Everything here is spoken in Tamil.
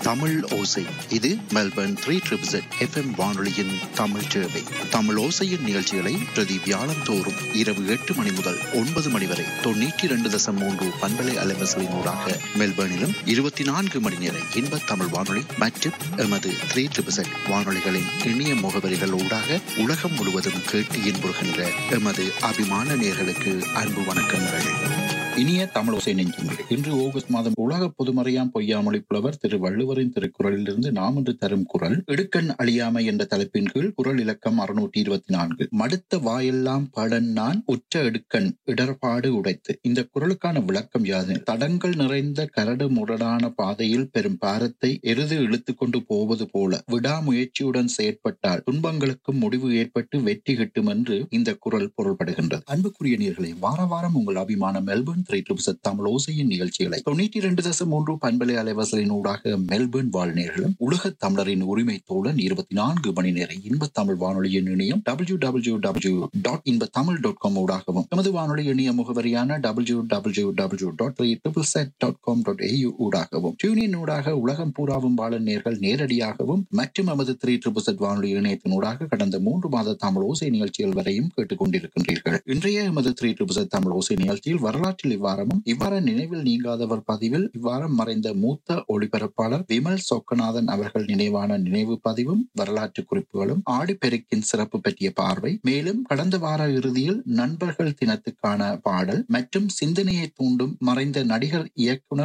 தமிழ் ஓசை இது மெல்பர்ன் த்ரீ ட்ரிபிள் எஃப்எம் வானொலியின் தமிழ் சேவை தமிழ் ஓசையின் நிகழ்ச்சிகளை பிரதி வியாழம் தோறும் இரவு எட்டு மணி முதல் ஒன்பது மணி வரை தொண்ணூற்றி இரண்டு தசம் மூன்று பண்பலை அலைவசலினூடாக மெல்பர்னிலும் இருபத்தி நான்கு மணி நேர இன்ப தமிழ் வானொலி மற்றும் எமது த்ரீ ட்ரிபிள் வானொலிகளின் இணைய முகவரிகள் ஊடாக உலகம் முழுவதும் கேட்டு இன்புறுகின்ற எமது அபிமான நேர்களுக்கு அன்பு வணக்கங்கள் இனிய தமிழோசை நெஞ்சுங்கள் இன்று ஆகஸ்ட் மாதம் உலக பொதுமறையாம் பொய்யாமொழி புலவர் திரு வள்ளுவரின் திருக்குறளிலிருந்து நாம் இன்று தரும் குரல் இடுக்கண் அழியாமை என்ற தலைப்பின் கீழ் குரல் இலக்கம் அறுநூற்றி இருபத்தி நான்கு மடுத்த வாயெல்லாம் படன் நான் உற்ற எடுக்கண் இடர்பாடு உடைத்து இந்த குரலுக்கான விளக்கம் யாது தடங்கள் நிறைந்த கரடு முரடான பாதையில் பெரும் பாரத்தை எருது இழுத்து கொண்டு போவது போல விடாமுயற்சியுடன் செயற்பட்டால் துன்பங்களுக்கும் முடிவு ஏற்பட்டு வெற்றி கிட்டும் என்று இந்த குரல் பொருள்படுகின்றது அன்புக்குரிய நீர்களை வார வாரம் உங்கள் அபிமான மெல்பர்ன் திரை ட்ரிபிள் தமிழ் ஓசையின் நிகழ்ச்சிகளை தொண்ணூற்றி இரண்டு தசம் மூன்று பண்பலை அலைவசலின் ஊடாக மெல்பர்ன் வாழ்நேர்களும் உலக தமிழரின் உரிமை தோழன் இருபத்தி நான்கு மணி நேர இன்ப தமிழ் வானொலியின் இணையம் டபிள்யூ டபிள்யூ டபிள்யூ டாட் இன்ப தமிழ் டாட் காம் ஊடாகவும் எமது வானொலி இணைய முகவரியான W W W dot three triple Z dot com dot AU ஊடாகவும் டியூனின் ஊடாக உலகம் பூராவும் வாழும் நேர்கள் நேரடியாகவும் மற்றும் எமது த்ரீ ட்ரிபிள் செட் வானொலி இணையத்தின் ஊடாக கடந்த மூன்று மாத தமிழ் ஓசை நிகழ்ச்சிகள் வரையும் கேட்டுக் கொண்டிருக்கின்றீர்கள் இன்றைய எமது த்ரீ ட்ரிபிள் செட் தமிழ் ஓசை நிகழ்ச்சியில் வரலாற்றில் இவ்வாரமும் இவ்வாறு நினைவில் நீங்காதவர் பதிவில் இவ்வாரம் மறைந்த மூத்த ஒளிபரப்பாளர் விமல் சொக்கநாதன் அவர்கள் நினைவான நினைவு பதிவும் வரலாற்று குறிப்புகளும் ஆடிப்பெருக்கின் சிறப்பு பற்றிய பார்வை மேலும் கடந்த வார இறுதியில் நண்பர்கள் தினத்துக்கான பாடல் மற்றும் சிந்தனையை தூண்டும் மறைந்த நடிகர் இயக்குனர்